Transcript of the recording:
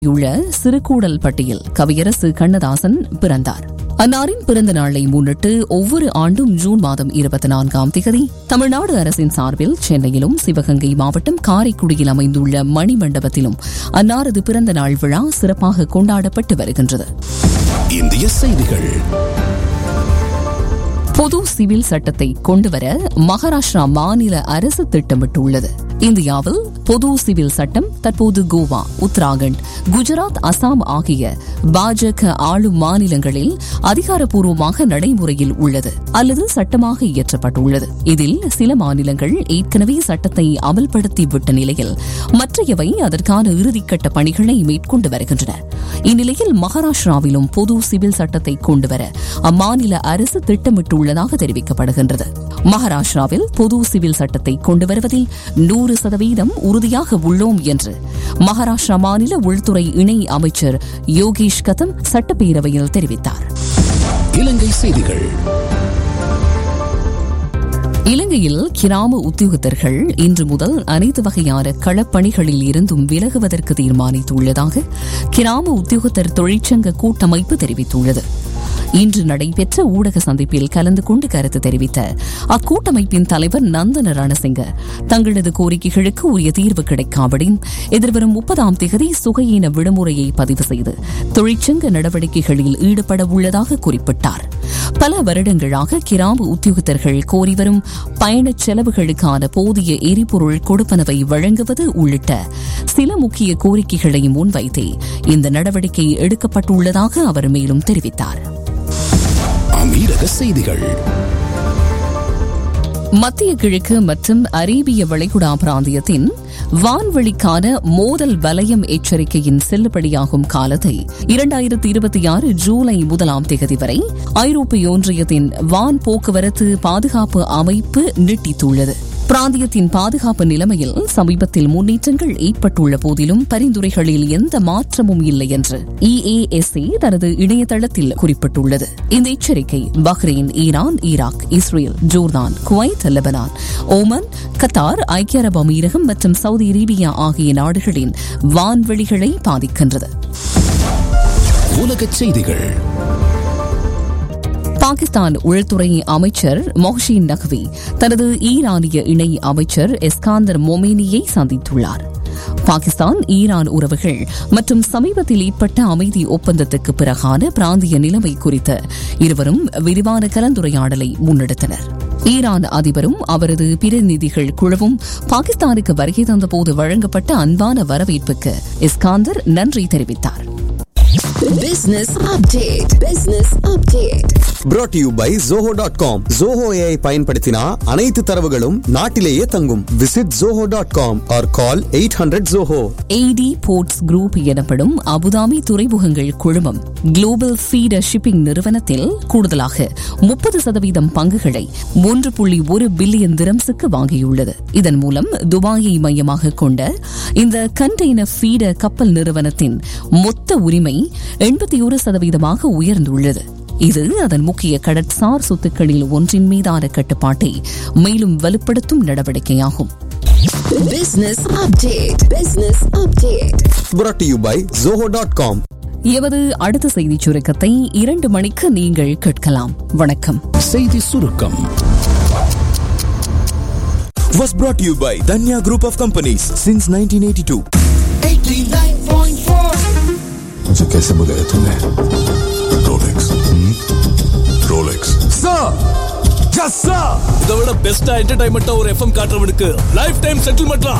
உள்ள சிறுகூடல் பட்டியில் கவியரசு கண்ணதாசன் பிறந்தார் அன்னாரின் பிறந்த நாளை முன்னிட்டு ஒவ்வொரு ஆண்டும் ஜூன் மாதம் இருபத்தி நான்காம் திகதி தமிழ்நாடு அரசின் சார்பில் சென்னையிலும் சிவகங்கை மாவட்டம் காரைக்குடியில் அமைந்துள்ள மணிமண்டபத்திலும் அன்னாரது பிறந்த நாள் விழா சிறப்பாக கொண்டாடப்பட்டு வருகின்றது இந்திய செய்திகள் பொது சிவில் சட்டத்தை கொண்டுவர மகாராஷ்டிரா மாநில அரசு திட்டமிட்டுள்ளது இந்தியாவில் பொது சிவில் சட்டம் தற்போது கோவா உத்தராகண்ட் குஜராத் அசாம் ஆகிய பாஜக ஆளும் மாநிலங்களில் அதிகாரப்பூர்வமாக நடைமுறையில் உள்ளது அல்லது சட்டமாக இயற்றப்பட்டுள்ளது இதில் சில மாநிலங்கள் ஏற்கனவே சட்டத்தை அமல்படுத்தி விட்ட நிலையில் மற்றையவை அதற்கான இறுதிக்கட்ட பணிகளை மேற்கொண்டு வருகின்றன இந்நிலையில் மகாராஷ்டிராவிலும் பொது சிவில் சட்டத்தை கொண்டுவர அம்மாநில அரசு திட்டமிட்டுள்ளதாக தெரிவிக்கப்படுகின்றது மகாராஷ்டிராவில் பொது சிவில் சட்டத்தை கொண்டு வருவதில் நூறு சதவீதம் உறுதியாக உள்ளோம் என்று மகாராஷ்டிரா மாநில உள்துறை இணை அமைச்சர் யோகேஷ் கதம் சட்டப்பேரவையில் தெரிவித்தார் இலங்கை செய்திகள் இலங்கையில் கிராம உத்தியோகத்தர்கள் இன்று முதல் அனைத்து வகையான களப்பணிகளில் இருந்தும் விலகுவதற்கு தீர்மானித்துள்ளதாக கிராம உத்தியோகத்தர் தொழிற்சங்க கூட்டமைப்பு தெரிவித்துள்ளது இன்று நடைபெற்ற ஊடக சந்திப்பில் கலந்து கொண்டு கருத்து தெரிவித்த அக்கூட்டமைப்பின் தலைவர் நந்தன ரணசிங்க தங்களது கோரிக்கைகளுக்கு உரிய தீர்வு கிடைக்காவிடின் எதிர்வரும் முப்பதாம் தேதி சுகையின விடுமுறையை பதிவு செய்து தொழிற்சங்க நடவடிக்கைகளில் ஈடுபட உள்ளதாக குறிப்பிட்டார் பல வருடங்களாக கிராம உத்தியோகத்தர்கள் கோரி வரும் பயணச் செலவுகளுக்கான போதிய எரிபொருள் கொடுப்பனவை வழங்குவது உள்ளிட்ட சில முக்கிய கோரிக்கைகளை முன்வைத்தே இந்த நடவடிக்கை எடுக்கப்பட்டுள்ளதாக அவர் மேலும் தெரிவித்தார் அமீரக செய்திகள் மத்திய கிழக்கு மற்றும் அரேபிய வளைகுடா பிராந்தியத்தின் வான்வெளிக்கான மோதல் வலயம் எச்சரிக்கையின் செல்லுபடியாகும் காலத்தை இரண்டாயிரத்தி இருபத்தி ஆறு ஜூலை முதலாம் தேதி வரை ஐரோப்பிய ஒன்றியத்தின் வான் போக்குவரத்து பாதுகாப்பு அமைப்பு நீட்டித்துள்ளது பிராந்தியத்தின் பாதுகாப்பு நிலைமையில் சமீபத்தில் முன்னேற்றங்கள் ஏற்பட்டுள்ள போதிலும் பரிந்துரைகளில் எந்த மாற்றமும் இல்லை என்று இஏஎஸ்ஏ தனது இணையதளத்தில் குறிப்பிட்டுள்ளது இந்த எச்சரிக்கை Bahrain Iran Iraq Israel Jordan Kuwait Lebanon Oman Qatar ஐக்கிய அரபு அமீரகம் மற்றும் சவுதி அரேபியா ஆகிய நாடுகளின் வான்வெளிகளை பாதிக்கின்றது உலக செய்திகள் பாகிஸ்தான் உள்துறை அமைச்சர் மொஹ்ஷின் நக்வி தனது ஈரானிய இணை அமைச்சர் எஸ்காந்தர் மொமேனியை சந்தித்துள்ளார் பாகிஸ்தான் ஈரான் உறவுகள் மற்றும் சமீபத்தில் ஏற்பட்ட அமைதி ஒப்பந்தத்துக்கு பிறகான பிராந்திய நிலைமை குறித்த இருவரும் விரிவான கலந்துரையாடலை முன்னெடுத்தனர் ஈரான் அதிபரும் அவரது பிரதிநிதிகள் குழுவும் பாகிஸ்தானுக்கு வருகை தந்தபோது வழங்கப்பட்ட அன்பான வரவேற்புக்கு இஸ்காந்தர் நன்றி தெரிவித்தார் Business update. Business update. brought to you by zoho.com zoho ai பயன்படுத்தினா அனைத்து தரவுகளும் நாட்டிலேயே தங்கும் visit zoho.com or call 800 zoho AD ports group எனப்படும் அபுதாபி துறைமுகங்கள் குழுமம் குளோபல் ஃபீடர் ஷிப்பிங் நிறுவனத்தில் கூடுதலாக முப்பது சதவீதம் பங்குகளை மூன்று புள்ளி ஒரு பில்லியன் திரம்ஸுக்கு வாங்கியுள்ளது இதன் மூலம் துபாயை மையமாக கொண்ட இந்த கண்டெய்னர் ஃபீடர் கப்பல் நிறுவனத்தின் மொத்த உரிமை எண்பத்தி ஒரு சதவீதமாக உயர்ந்துள்ளது இது அதன் முக்கிய கடற்சார் சொத்துக்களில் ஒன்றின் மீதான கட்டுப்பாட்டை மேலும் வலுப்படுத்தும் நடவடிக்கையாகும் Business update. Business update. brought to you by zoho.com எமது அடுத்த செய்திச் சுருக்கத்தை இரண்டு மணிக்கு நீங்கள் கேட்கலாம் வணக்கம் செய்தி சுருக்கம் was brought to you by Danya Group of Companies since 1982. मुझे कैसे बुलाया तूने Rolex Rolex Sir! Yes, sir! இதை விட பெஸ்டா என்டர்டைன்மெண்டா ஒரு எஃப்எம் காட்டுறவனுக்கு லைஃப் டைம் செட்டில்மெண்ட்லாம்